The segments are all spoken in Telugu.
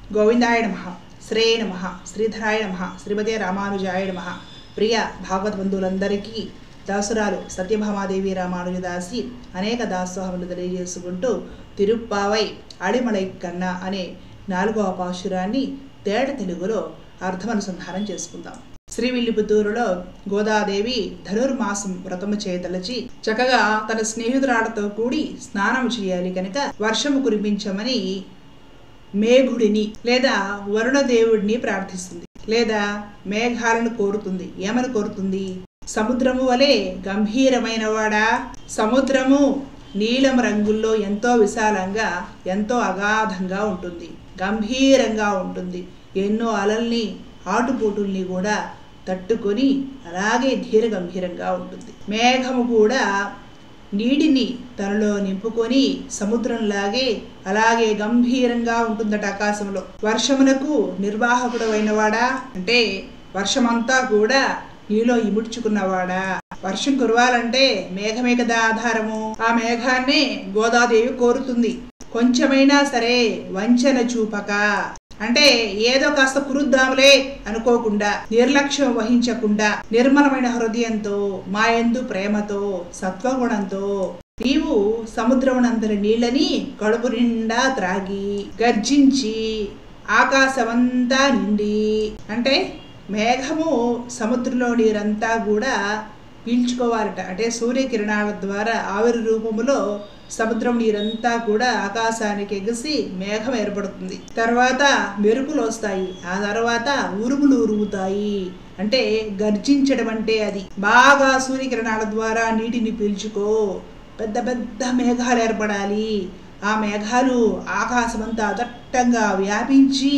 గోవిందాయ నమ శ్రే నమ శ్రీధరాయ నమ శ్రీమతే రామానుజాయ నమ ప్రియ భాగవత బంధువులందరికీ దాసురాలు సత్యభామాదేవి రామానుజదాసి అనేక దాసోహములు తెలియజేసుకుంటూ తిరుప్పావై అడిమలై కన్నా అనే నాలుగవ పాశురాన్ని తేట తెలుగులో అర్థమనుసంధానం చేసుకుందాం శ్రీవిల్లిపుత్తూరులో గోదాదేవి ధనుర్మాసం వ్రతము చేయతలచి చక్కగా తన స్నేహితురాలతో కూడి స్నానం చేయాలి కనుక వర్షము కురిపించమని మేఘుడిని లేదా వరుణదేవుడిని ప్రార్థిస్తుంది లేదా మేఘాలను కోరుతుంది ఏమని కోరుతుంది సముద్రము వలె గంభీరమైన వాడా సముద్రము నీలం రంగుల్లో ఎంతో విశాలంగా ఎంతో అగాధంగా ఉంటుంది గంభీరంగా ఉంటుంది ఎన్నో అలల్ని ఆటుపోటుల్ని కూడా తట్టుకొని అలాగే ధీర గంభీరంగా ఉంటుంది మేఘము కూడా నీటిని తనలో నింపుకొని సముద్రంలాగే అలాగే గంభీరంగా ఉంటుందట ఆకాశంలో వర్షమునకు నిర్వాహకుడు అయినవాడా అంటే వర్షమంతా కూడా నీలో ఇముడ్చుకున్నవాడా వర్షం కురవాలంటే మేఘమే కదా ఆధారము ఆ మేఘాన్నే గోదాదేవి కోరుతుంది కొంచెమైనా సరే వంచన చూపక అంటే ఏదో కాస్త కురుద్దాములే అనుకోకుండా నిర్లక్ష్యం వహించకుండా నిర్మలమైన హృదయంతో మాయందు ప్రేమతో సత్వగుణంతో నీవు సముద్రమునందరి నీళ్ళని కడుపు నిండా త్రాగి గర్జించి ఆకాశమంతా నిండి అంటే మేఘము సముద్రంలో నీరంతా కూడా పీల్చుకోవాలట అంటే సూర్యకిరణాల ద్వారా ఆవిరి రూపములో సముద్రం నీరంతా కూడా ఆకాశానికి ఎగిసి మేఘం ఏర్పడుతుంది తర్వాత మెరుపులు వస్తాయి ఆ తర్వాత ఉరుములు ఉరుముతాయి అంటే గర్జించడం అంటే అది బాగా సూర్యకిరణాల ద్వారా నీటిని పీల్చుకో పెద్ద పెద్ద మేఘాలు ఏర్పడాలి ఆ మేఘాలు ఆకాశమంతా దట్టంగా వ్యాపించి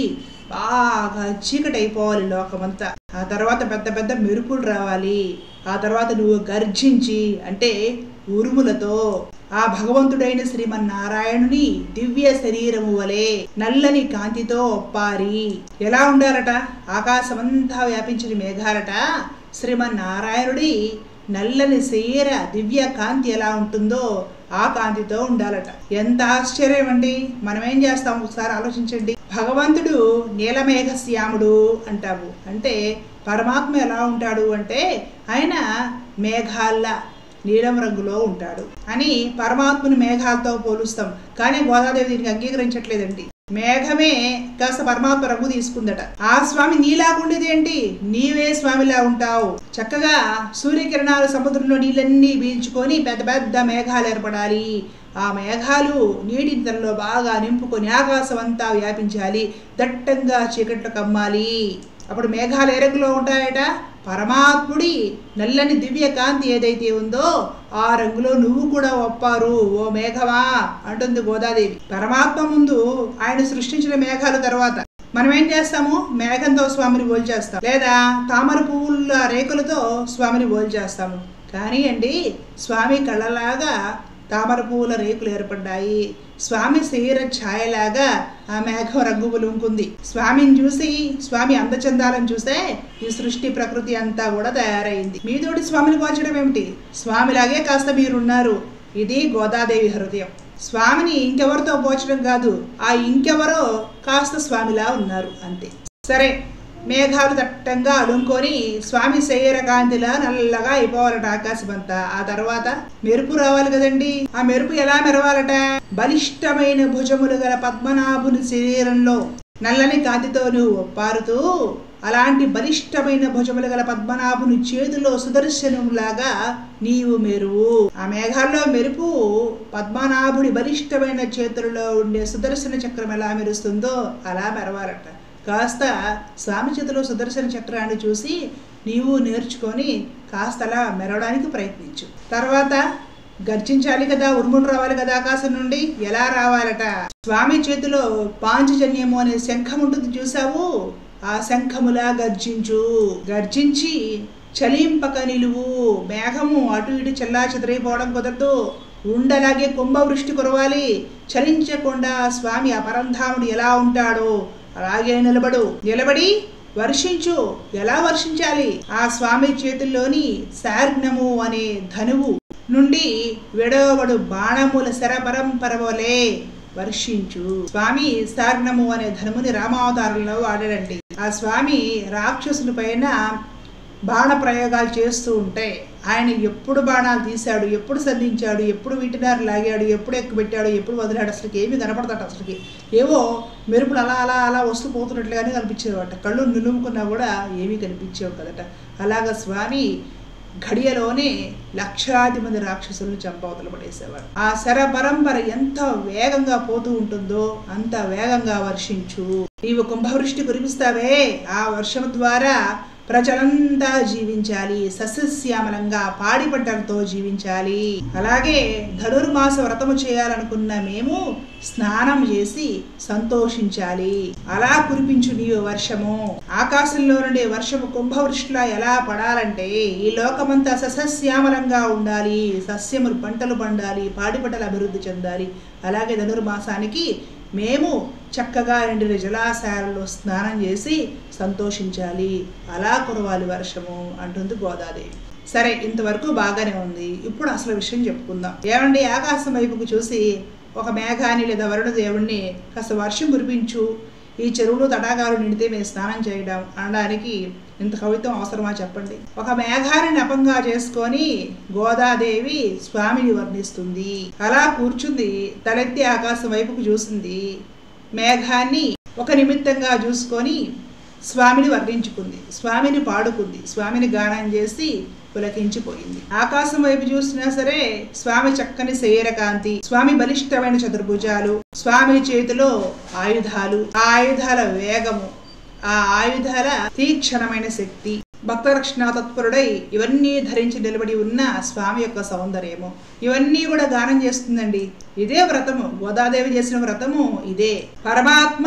బాగా చీకటి అయిపోవాలి లోకమంతా ఆ తర్వాత పెద్ద పెద్ద మెరుపులు రావాలి ఆ తర్వాత నువ్వు గర్జించి అంటే ఉరుములతో ఆ భగవంతుడైన శ్రీమన్నారాయణుని దివ్య శరీరము వలె నల్లని కాంతితో ఒప్పారి ఎలా ఉండాలట ఆకాశమంతా వ్యాపించిన మేఘాలట శ్రీమన్నారాయణుడి నల్లని శరీర దివ్య కాంతి ఎలా ఉంటుందో ఆ కాంతితో ఉండాలట ఎంత ఆశ్చర్యం అండి మనం ఏం చేస్తాం ఒకసారి ఆలోచించండి భగవంతుడు నీలమేఘ శ్యాముడు అంటాము అంటే పరమాత్మ ఎలా ఉంటాడు అంటే ఆయన మేఘాల నీలం రంగులో ఉంటాడు అని పరమాత్మని మేఘాలతో పోలుస్తాం కానీ గోదాదేవి దీనికి అంగీకరించట్లేదండి మేఘమే కాస్త పరమాత్మ రంగు తీసుకుందట ఆ స్వామి నీలాగుండేది ఏంటి నీవే స్వామిలా ఉంటావు చక్కగా సూర్యకిరణాలు సముద్రంలో నీళ్ళన్నీ పీల్చుకొని పెద్ద పెద్ద మేఘాలు ఏర్పడాలి ఆ మేఘాలు నీటి తనలో బాగా నింపుకొని ఆకాశం అంతా వ్యాపించాలి దట్టంగా చీకట్లు కమ్మాలి అప్పుడు మేఘాలు ఏ రంగులో ఉంటాయట పరమాత్ముడి నల్లని దివ్య కాంతి ఏదైతే ఉందో ఆ రంగులో నువ్వు కూడా ఒప్పారు ఓ మేఘమా అంటుంది గోదాదేవి పరమాత్మ ముందు ఆయన సృష్టించిన మేఘాల తర్వాత మనం ఏం చేస్తాము మేఘంతో స్వామిని పోల్చేస్తాం లేదా తామర పువ్వుల రేకులతో స్వామిని పోల్చేస్తాము కానీ అండి స్వామి కళ్ళలాగా తామర పువ్వుల రేకులు ఏర్పడ్డాయి స్వామి శరీర ఛాయలాగా ఆ మేఘం రంగు పులుంకుంది స్వామిని చూసి స్వామి అందచందాలను చూస్తే ఈ సృష్టి ప్రకృతి అంతా కూడా తయారైంది మీతోటి స్వామిని పోల్చడం ఏమిటి స్వామిలాగే కాస్త మీరున్నారు ఇది గోదాదేవి హృదయం స్వామిని ఇంకెవరితో పోల్చడం కాదు ఆ ఇంకెవరో కాస్త స్వామిలా ఉన్నారు అంతే సరే మేఘాలు దట్టంగా అలుంకొని స్వామి శరీర కాంతిలా నల్లగా అయిపోవాలట ఆకాశమంతా ఆ తర్వాత మెరుపు రావాలి కదండి ఆ మెరుపు ఎలా మెరవాలట బలిష్టమైన భుజములు గల పద్మనాభుని శరీరంలో నల్లని కాంతితో నువ్వు ఒప్పారుతూ అలాంటి బలిష్టమైన భుజములు గల పద్మనాభుని చేతిలో సుదర్శనంలాగా నీవు మెరువు ఆ మేఘాల్లో మెరుపు పద్మనాభుడి బలిష్టమైన చేతులలో ఉండే సుదర్శన చక్రం ఎలా మెరుస్తుందో అలా మెరవాలట కాస్త స్వామి చేతిలో సుదర్శన చక్రాన్ని చూసి నీవు నేర్చుకొని కాస్త అలా మెరవడానికి ప్రయత్నించు తర్వాత గర్జించాలి కదా ఉరుములు రావాలి కదా ఆకాశం నుండి ఎలా రావాలట స్వామి చేతిలో పాంచజన్యము అనే శంఖం ఉంటుంది చూసావు ఆ శంఖములా గర్జించు గర్జించి చలింపక నిలువు మేఘము అటు ఇటు చెల్లా చెదరైపోవడం కుదరదు ఉండలాగే కుంభవృష్టి కురవాలి చలించకుండా స్వామి అపరంధాముడు ఎలా ఉంటాడో అలాగే నిలబడు నిలబడి వర్షించు ఎలా వర్షించాలి ఆ స్వామి చేతుల్లోని శార్గ్నము అనే ధనువు నుండి విడవబడు బాణముల శర పరంపర వలె వర్షించు స్వామి సార్ణము అనే ధనుముని రామావతారంలో వాడాడండి ఆ స్వామి రాక్షసుల పైన బాణ ప్రయోగాలు చేస్తూ ఉంటే ఆయన ఎప్పుడు బాణాలు తీశాడు ఎప్పుడు సంధించాడు ఎప్పుడు వీటినారు లాగాడు ఎప్పుడు ఎక్కుపెట్టాడు ఎప్పుడు వదిలాడు అసలుకి ఏమీ కనపడతాడు అసలుకి ఏవో మెరుపులు అలా అలా అలా వస్తూ పోతున్నట్లుగానే కనిపించేవాట కళ్ళు నిలుముకున్నా కూడా ఏమీ కనిపించేవి కదట అలాగా స్వామి ఘడియలోనే లక్షలాది మంది రాక్షసులను చంపవతలు పడేసేవాడు ఆ శర పరంపర ఎంత వేగంగా పోతూ ఉంటుందో అంత వేగంగా వర్షించు నీవు కుంభవృష్టి కురిపిస్తావే ఆ వర్షం ద్వారా ప్రజలంతా జీవించాలి సస్యశ్యామలంగా పాడి పంటలతో జీవించాలి అలాగే ధనుర్మాస వ్రతము చేయాలనుకున్న మేము స్నానం చేసి సంతోషించాలి అలా కురిపించు నీవు వర్షము ఆకాశంలో నుండి వర్షము కుంభవృష్టిలా ఎలా పడాలంటే ఈ లోకమంతా సస్యశ్యామలంగా ఉండాలి సస్యములు పంటలు పండాలి పాడి పంటలు అభివృద్ధి చెందాలి అలాగే ధనుర్మాసానికి మేము చక్కగా ఎండిన జలాశయాలలో స్నానం చేసి సంతోషించాలి అలా కురవాలి వర్షము అంటుంది గోదాదేవి సరే ఇంతవరకు బాగానే ఉంది ఇప్పుడు అసలు విషయం చెప్పుకుందాం ఏమండి ఆకాశం వైపుకు చూసి ఒక మేఘాన్ని లేదా వరుణ దేవుణ్ణి కాస్త వర్షం కురిపించు ఈ చెరువులు తటాకాలు నిండితే మేము స్నానం చేయడం అనడానికి ఇంత కవిత్వం అవసరమా చెప్పండి ఒక మేఘాన్ని నెపంగా చేసుకొని గోదాదేవి స్వామిని వర్ణిస్తుంది అలా కూర్చుంది తలెత్తి ఆకాశం వైపుకు చూసింది మేఘాన్ని ఒక నిమిత్తంగా చూసుకొని స్వామిని వర్ణించుకుంది స్వామిని పాడుకుంది స్వామిని గానం చేసి పులకించిపోయింది ఆకాశం వైపు చూసినా సరే స్వామి చక్కని శరీరకాంతి స్వామి బలిష్టమైన చతుర్భుజాలు స్వామి చేతిలో ఆయుధాలు ఆ ఆయుధాల వేగము ఆ ఆయుధాల తీక్షణమైన శక్తి భక్త రక్షణ తత్పరుడై ఇవన్నీ ధరించి నిలబడి ఉన్న స్వామి యొక్క సౌందర్యము ఇవన్నీ కూడా గానం చేస్తుందండి ఇదే వ్రతము గోదాదేవి చేసిన వ్రతము ఇదే పరమాత్మ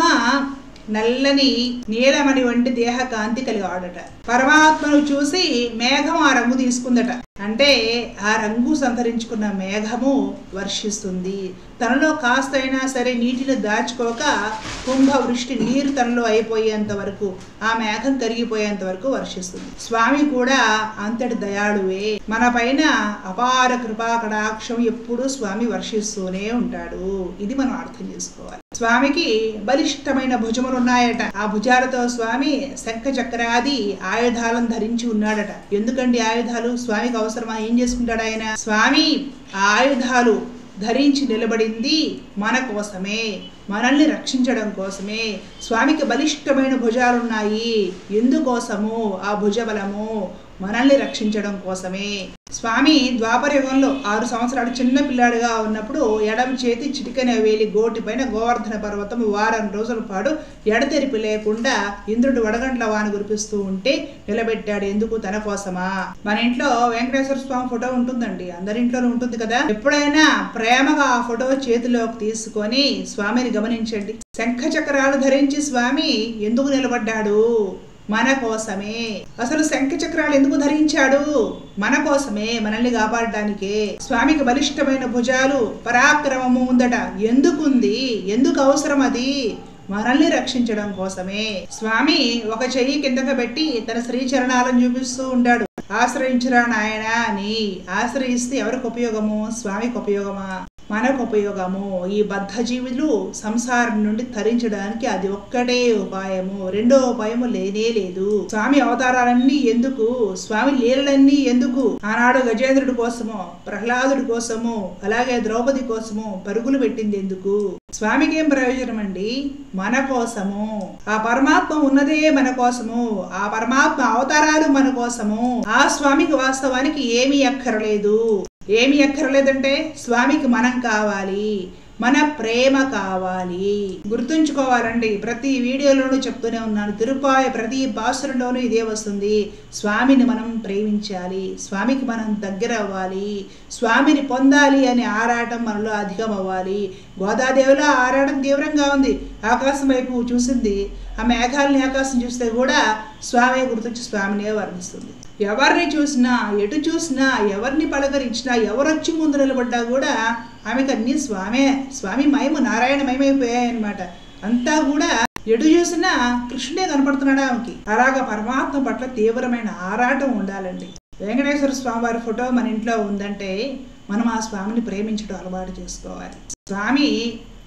నల్లని నీలమణి వంటి దేహ కాంతి కలిగాడట పరమాత్మను చూసి మేఘం ఆ రంగు తీసుకుందట అంటే ఆ రంగు సంతరించుకున్న మేఘము వర్షిస్తుంది తనలో కాస్త అయినా సరే నీటిని దాచుకోక కుంభ వృష్టి నీరు తనలో అయిపోయేంత వరకు ఆ మేఘం కరిగిపోయేంత వరకు వర్షిస్తుంది స్వామి కూడా అంతటి దయాళువే మన పైన అపార కృపా కటాక్షం ఎప్పుడూ స్వామి వర్షిస్తూనే ఉంటాడు ఇది మనం అర్థం చేసుకోవాలి స్వామికి బలిష్టమైన భుజములు ఉన్నాయట ఆ భుజాలతో స్వామి శంఖ చక్రాది ఆయుధాలను ధరించి ఉన్నాడట ఎందుకండి ఆయుధాలు స్వామికి అవసరమా ఏం చేసుకుంటాడు ఆయన స్వామి ఆ ఆయుధాలు ధరించి నిలబడింది మన కోసమే మనల్ని రక్షించడం కోసమే స్వామికి బలిష్టమైన భుజాలున్నాయి ఎందుకోసము ఆ భుజబలము మనల్ని రక్షించడం కోసమే స్వామి ద్వాపర యుగంలో ఆరు సంవత్సరాలు చిన్న పిల్లాడిగా ఉన్నప్పుడు ఎడమ చేతి చిటికన వేలి గోటి పైన గోవర్ధన పర్వతం వారం రోజుల పాటు ఎడతెరిపి లేకుండా ఇంద్రుడు వడగండ్ల వాన కురిపిస్తూ ఉంటే నిలబెట్టాడు ఎందుకు తన కోసమా మన ఇంట్లో వెంకటేశ్వర స్వామి ఫోటో ఉంటుందండి అందరింట్లోనూ ఉంటుంది కదా ఎప్పుడైనా ప్రేమగా ఆ ఫోటో చేతిలోకి తీసుకొని స్వామిని గమనించండి శంఖ చక్రాలు ధరించి స్వామి ఎందుకు నిలబడ్డాడు మన కోసమే అసలు శంఖ చక్రాలు ఎందుకు ధరించాడు మన కోసమే మనల్ని కాపాడడానికే స్వామికి బలిష్టమైన భుజాలు పరాక్రమము ఉందట ఎందుకుంది ఎందుకు అవసరం అది మనల్ని రక్షించడం కోసమే స్వామి ఒక చెయ్యి కిందకు పెట్టి తన శ్రీచరణాలను చూపిస్తూ ఉంటాడు ఆశ్రయించరా నాయన అని ఆశ్రయిస్తే ఎవరికి ఉపయోగము స్వామికి ఉపయోగమా మనకు ఉపయోగము ఈ బద్ధ జీవులు సంసారం నుండి తరించడానికి అది ఒక్కటే ఉపాయము రెండో ఉపాయము లేనే లేదు స్వామి అవతారాలన్నీ ఎందుకు స్వామి లీలలన్నీ ఎందుకు ఆనాడు గజేంద్రుడి కోసము ప్రహ్లాదుడి కోసము అలాగే ద్రౌపది కోసము పరుగులు పెట్టింది ఎందుకు స్వామికి ఏం ప్రయోజనం అండి మన కోసము ఆ పరమాత్మ ఉన్నదే మన కోసము ఆ పరమాత్మ అవతారాలు మన కోసము ఆ స్వామికి వాస్తవానికి ఏమీ అక్కర్లేదు ఏమి అక్కర్లేదంటే స్వామికి మనం కావాలి మన ప్రేమ కావాలి గుర్తుంచుకోవాలండి ప్రతి వీడియోలోనూ చెప్తూనే ఉన్నాను తిరుపాయ ప్రతి పాసురంలోనూ ఇదే వస్తుంది స్వామిని మనం ప్రేమించాలి స్వామికి మనం దగ్గర అవ్వాలి స్వామిని పొందాలి అనే ఆరాటం మనలో అధికం అవ్వాలి గోదాదేవిలో ఆరాటం తీవ్రంగా ఉంది ఆకాశం వైపు చూసింది ఆ మేఘాలని ఆకాశం చూస్తే కూడా స్వామి గుర్తొచ్చి స్వామినే వర్ణిస్తుంది ఎవరిని చూసినా ఎటు చూసినా ఎవరిని పలకరించినా ఎవరొచ్చి ముందు నిలబడ్డా కూడా ఆమెకు అన్ని స్వామే స్వామి మహిమ నారాయణ మహిమైపోయాయన్నమాట అంతా కూడా ఎటు చూసినా కృష్ణుడే కనపడుతున్నాడు ఆమెకి అలాగా పరమాత్మ పట్ల తీవ్రమైన ఆరాటం ఉండాలండి వెంకటేశ్వర స్వామి వారి ఫోటో మన ఇంట్లో ఉందంటే మనం ఆ స్వామిని ప్రేమించడం అలవాటు చేసుకోవాలి స్వామి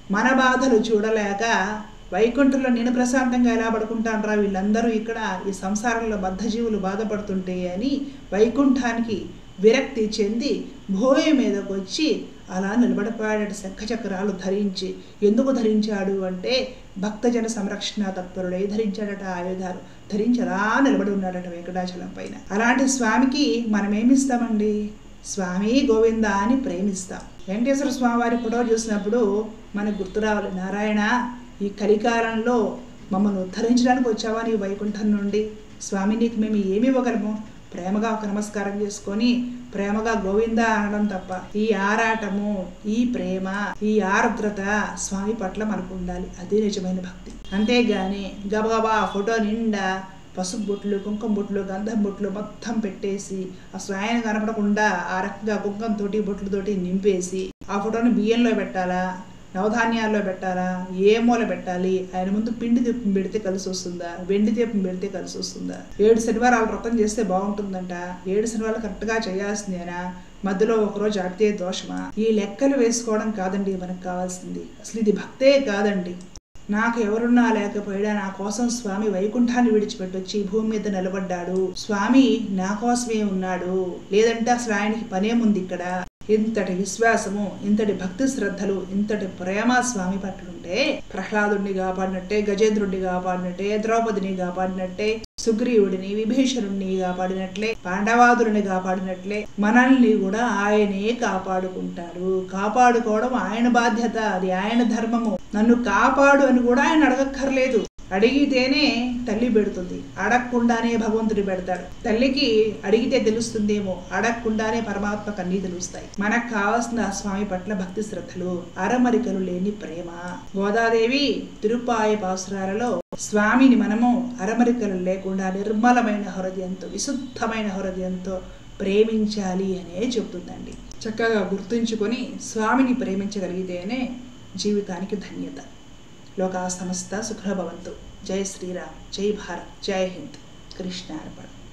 మన బాధలు చూడలేక వైకుంఠంలో నేను ప్రశాంతంగా ఎలా పడుకుంటానరా వీళ్ళందరూ ఇక్కడ ఈ సంసారంలో బద్ధజీవులు బాధపడుతుంటే అని వైకుంఠానికి విరక్తి చెంది భూమి మీదకు వచ్చి అలా నిలబడిపోయాడట శంఖ చక్రాలు ధరించి ఎందుకు ధరించాడు అంటే భక్తజన సంరక్షణ తత్పరుడై ధరించాడట ఆయుధాలు ధరించి అలా నిలబడి ఉన్నాడట వెంకటాచలం పైన అలాంటి స్వామికి మనం ఏమిస్తామండి స్వామి గోవింద అని ప్రేమిస్తాం వెంకటేశ్వర స్వామి వారి ఫోటో చూసినప్పుడు మనకు గుర్తు రావాలి నారాయణ ఈ కలికాలంలో మమ్మల్ని ఉద్ధరించడానికి వచ్చావా నీ వైకుంఠం నుండి స్వామి నీకు మేము ఏమి ఇవ్వగలము ప్రేమగా ఒక నమస్కారం చేసుకొని ప్రేమగా గోవింద అనడం తప్ప ఈ ఆరాటము ఈ ప్రేమ ఈ ఆర్ద్రత స్వామి పట్ల మనకు ఉండాలి అదే నిజమైన భక్తి అంతేగాని గబగబా ఆ ఫోటో నిండా పసుపు బొట్లు కుంకుమ బొట్లు గంధం బొట్లు మొత్తం పెట్టేసి అసలు ఆయన కనపడకుండా ఆ రకంగా కుంకంతోటి బొట్లతోటి నింపేసి ఆ ఫోటోని బియ్యంలో పెట్టాలా నవధాన్యాల్లో పెట్టాలా ఏ మూల పెట్టాలి ఆయన ముందు పిండి దీపం పెడితే కలిసి వస్తుందా వెండి దీపం పెడితే కలిసి వస్తుందా ఏడు శనివారాలు వ్రతం చేస్తే బాగుంటుందంట ఏడు శనివారాలు కరెక్ట్గా చేయాల్సిందేనా మధ్యలో ఒకరోజు ఆపితే దోషమా ఈ లెక్కలు వేసుకోవడం కాదండి మనకు కావాల్సింది అసలు ఇది భక్తే కాదండి నాకు ఎవరున్నా లేకపోయినా నా కోసం స్వామి వైకుంఠాన్ని విడిచిపెట్టొచ్చి భూమి మీద నిలబడ్డాడు స్వామి నా కోసమే ఉన్నాడు లేదంటే అసలు ఆయనకి పనేముంది ఇక్కడ ఇంతటి విశ్వాసము ఇంతటి భక్తి శ్రద్ధలు ఇంతటి ప్రేమ స్వామి పట్లుంటే ప్రహ్లాదుడిని కాపాడినట్టే గజేంద్రుడిని కాపాడినట్టే ద్రౌపదిని కాపాడినట్టే సుగ్రీవుడిని విభీషణుడిని కాపాడినట్లే పాండవాదుడిని కాపాడినట్లే మనల్ని కూడా ఆయనే కాపాడుకుంటాడు కాపాడుకోవడం ఆయన బాధ్యత అది ఆయన ధర్మము నన్ను కాపాడు అని కూడా ఆయన అడగక్కర్లేదు అడిగితేనే తల్లి పెడుతుంది అడగకుండానే భగవంతుడు పెడతాడు తల్లికి అడిగితే తెలుస్తుందేమో అడగకుండానే పరమాత్మకు అన్నీ తెలుస్తాయి మనకు కావాల్సిన ఆ స్వామి పట్ల భక్తి శ్రద్ధలు అరమరికలు లేని ప్రేమ గోదాదేవి తిరుపాయి పాసురాలలో స్వామిని మనము అరమరికలు లేకుండా నిర్మలమైన హృదయంతో విశుద్ధమైన హృదయంతో ప్రేమించాలి అనే చెప్తుందండి చక్కగా గుర్తుంచుకొని స్వామిని ప్రేమించగలిగితేనే జీవితానికి ధన్యత లోకా సమస్త సుఖభవంతు జై శ్రీరామ్ జై భారత్ జై హింద్ కృష్ణ అర్పణ